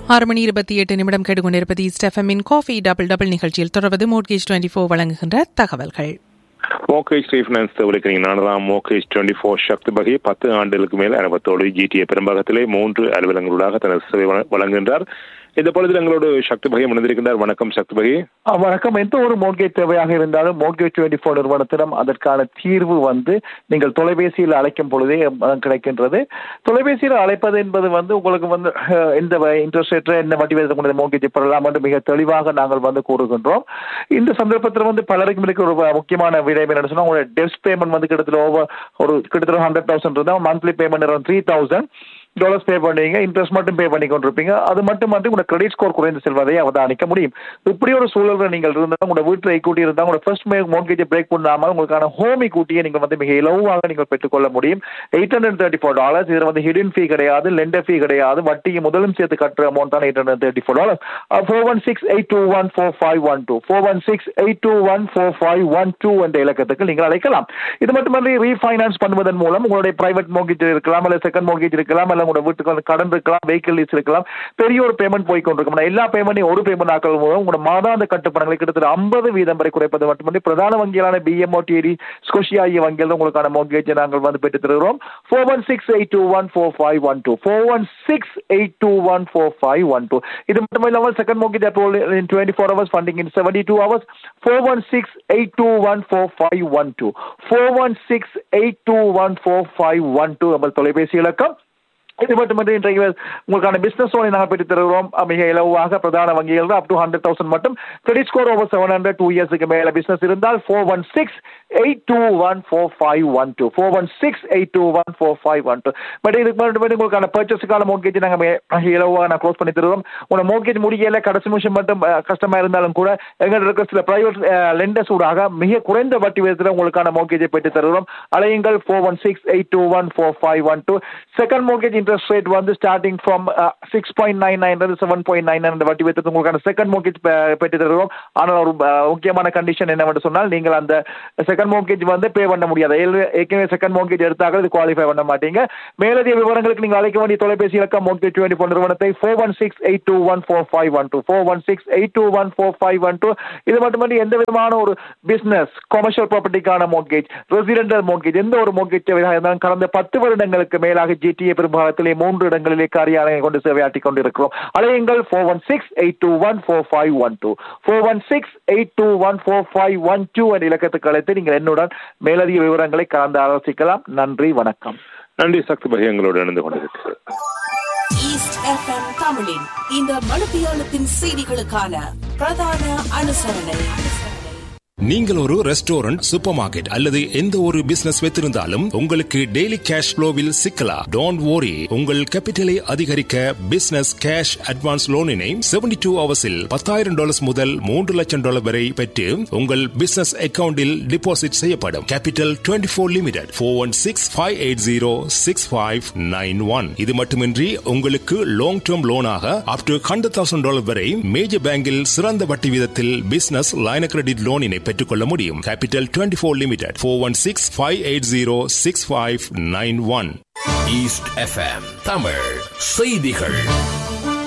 ஆறு மணி இருபத்தி எட்டு நிமிடம் கேட்டுக்கொண்டிருப்பது ஸ்டெஃபமின் காஃபி டபுள் டபுள் நிகழ்ச்சியில் தொடர்வது மோட்கேஜ் டுவெண்ட்டி ஃபோர் வழங்குகின்ற தகவல்கள் மோகேஜ் ரீஃபினான்ஸ் தவிர்க்கிறீங்க நானதான் மோகேஜ் டுவெண்ட்டி ஃபோர் சக்தி வகை பத்து ஆண்டுகளுக்கு மேல் அனுபவத்தோடு ஜிடிஏ பெரும்பாகத்திலே மூன்று அலுவலங்களூடாக தனது சேவை வழ- வழங்குகின்றார் இந்த பொழுது எங்களோடு சக்தி வகை இணைந்திருக்கின்றார் வணக்கம் சக்தி வகை ஆ, வணக்கம் எந்த ஒரு மோட்கேஜ் தேவையாக இருந்தாலும் மோட்கேஜ் டுவெண்ட்டி ஃபோர் நிறுவனத்திடம் அதற்கான தீர்வு வந்து நீங்கள் தொலைபேசியில் அழைக்கும் பொழுதே அஹ், கிடைக்கின்றது தொலைபேசியில் அழைப்பது என்பது வந்து உங்களுக்கு வந்து அஹ், எந்த இன்ட்ரெஸ்ட் ரேட் என்ன வட்டி விகிதம் கொண்ட மோட்கேஜ் பெறலாம் என்று மிக தெளிவாக நாங்கள் வந்து கூறுகின்றோம் இந்த சந்தர்ப்பத்தில் வந்து பலருக்கும் இருக்க ஒரு முக்கியமான விடயம் என்ன சொன்னா உங்களோட டெஸ்ட் பேமெண்ட் வந்து கிட்டத்தட்ட ஓவர் ஒரு கிட்டத்தட்ட ஹண்ட்ரட் தௌசண்ட் இருந்தால் monthly payment three thousand dollars pay பண்ணுவீங்க இன்ட்ரெஸ்ட் மட்டும் பே பண்ணி கொண்டிருப்பீங்க அது மட்டும் மட்டும் உங்களோட கிரெடிட் ஸ்கோர் குறைந்து செல்வதை அவதானிக்க முடியும் இப்படி ஒரு சூழல்கள் நீங்கள் இருந்தால் உங்களோட வீட்டில் ஈக்குட்டி இருந்தால் உங்களோட ஃபர்ஸ்ட் மே மோட்கேஜை பிரேக் பண்ணாமல் உங்களுக்கான ஹோம் ஈக்குட்டியை நீங்கள் வந்து மிக இலவாக நீங்கள் பெற்றுக்கொள்ள முடியும் eight hundred thirty four dollars இதில் வந்து ஹிடன் ஃபீ கிடையாது லெண்டர் ஃபீ கிடையாது வட்டியை முதலும் சேர்த்து கட்டுற அமௌண்ட் தான் eight hundred thirty four dollars four one six eight two one four five one two four one six eight two one four five one two என்ற இலக்கத்துக்கு நீங்கள் அழைக்கலாம் இது மட்டுமன்றி ரீஃபைனான்ஸ் பண்ணுவதன் மூலம் உங்களுடைய பிரைவேட் மோர்கேஜ் இருக்கலாம் அல்ல செகண்ட் மோர்கேஜ் இருக்கலாம் அல்ல உங்களோட வீட்டுக்கு வந்து கடன் இருக்கலாம் வெஹிக்கிள் லீஸ் இருக்கலாம் பெரிய ஒரு பேமெண்ட் போய் கொண்டிருக்கும் எல்லா பேமெண்ட்டையும் ஒரு பேமெண்ட் ஆக்கள் மூலம் உங்களோட மாதாந்த கட்டுப்பணங்களை கிட்டத்தட்ட ஐம்பது வீதம் வரை குறைப்பது மட்டுமன்றி பிரதான வங்கிகளான பிஎம்ஓ டிடி ஸ்கொஷியா ஆகிய வங்கிகள் உங்களுக்கான மோர்கேஜை நாங்கள் வந்து பெற்று தருகிறோம் four one six eight two one four five one two four one six eight two one four five one two இது மட்டும் இல்லாமல் second mortgage approval in twenty four hours funding in seventy two hours four one six eight two one four five one two four one six eight two one four five one two நம்ம தொலைபேசி இலக்கம் இது மட்டுமன்றி இன்றைக்கு உங்களுக்கான business லோனை நாங்கள் பெற்று தருகிறோம் அஹ் மிக இலவாக பிரதான வங்கிகள் அப் டு ஹண்ட்ரட் தௌசண்ட் மட்டும் credit score over seven hundred two இயர்ஸுக்கு மேல பிசினஸ் இருந்தால் four one six eight two one four five one two four one six eight two one four five one two but இதுக்கு மட்டும் உங்களுக்கான பர்ச்சேஸுக்கான mortgage நாங்கள் மிக இலவாக நான் க்ளோஸ் பண்ணி தருவோம் உங்களோட மோர்கேஜ் முடியல கடைசி நிமிஷம் மட்டும் அஹ், கஷ்டமா இருந்தாலும் கூட எங்கள்ட்ட இருக்க சில பிரைவேட் லெண்டர்ஸ் ஊடாக மிக குறைந்த வட்டி விதத்தில் உங்களுக்கான மோர்கேஜை பெற்று தருகிறோம் அலையுங்கள் four one six eight two one four five one two second mortgage interest rate வந்து starting from six point nine nine seven point nine nine வட்டி விதத்தில் உங்களுக்கான செகண்ட் மோர்கேஜ் பெற்று தருகிறோம் ஆனால் ஒரு அஹ், முக்கியமான கண்டிஷன் என்னவென்று சொன்னால் நீங்கள் அந்த செகண்ட் மோர்கேஜ் வந்து பே பண்ண முடியாது ஏற்கனவே- ஏற்கனவே செகண்ட் மோர்கேஜ் எடுத்தாக்க இது குவாலிஃபை பண்ண மாட்டீங்க மேலதிக விவரங்களுக்கு நீங்கள் அழைக்க வேண்டிய தொலைபேசி இலக்கம் மோர்கேஜ் டுவெண்ட்டி ஃபோர் நிறுவனத்தை four one six eight two one four five one two four one six eight two one four five one two இது மட்டுமன்றி எந்த விதமான ஒரு பிசினஸ் கொமர்ஷியல் ப்ராப்பர்ட்டிக்கான மோர்கேஜ் ரெசிடென்டல் மோர்கேஜ் எந்த ஒரு மோர்கேஜ் தேவையாக இருந்தாலும் கடந்த பத்து வருடங்களுக்கு மேலாக ஜிடிஏ பெரும்பாலத்திலே மூன்று இடங்களிலே காரியாலயம் கொண்டு சேவையாற்றிக் கொண்டிருக்கிறோம் அலையுங்கள் four one six eight two one four five one two four one six eight two one four five one two என்ற இலக்கத்துக்கு அழைத்து நீங்கள் என்னுடன் மேலதிக விவரங்களை கலந்து ஆலோசிக்கலாம் நன்றி வணக்கம் நன்றி சக்தி வகை எங்களோடு இணைந்து கொண்டிருக்கிறது ஈஸ்ட் எஃப்எம் தமிழின் இந்த மணித்தியாலத்தின் செய்திகளுக்கான பிரதான அனுசரணை நீங்கள் ஒரு ரெஸ்டாரண்ட் சூப்பர் மார்க்கெட் அல்லது எந்த ஒரு பிசினஸ் வைத்திருந்தாலும் உங்களுக்கு டெய்லி கேஷ் ஃப்ளோவில் சிக்கலாம் டோன்ட் worry உங்கள் கேபிட்டலை அதிகரிக்க பிசினஸ் கேஷ் அட்வான்ஸ் லோனினை 72 டூ ஹவர்ஸில் பத்தாயிரம் டாலர்ஸ் முதல் மூன்று லட்சம் டாலர் வரை பெற்று உங்கள் பிசினஸ் அக்கவுண்டில் டிபாசிட் செய்யப்படும் capital 24 four limited four one six five eight zero six five nine one இது மட்டுமின்றி உங்களுக்கு லாங் டேர்ம் லோனாக up to hundred thousand dollar வரை மேஜர் பேங்கில் சிறந்த வட்டி வீதத்தில் பிசினஸ் லைன கிரெடிட் லோனினை பெற்றுக்கொள்ள முடியும் capital 24 four limited four one six five eight zero six five nine one east FM Tamil செய்திகள்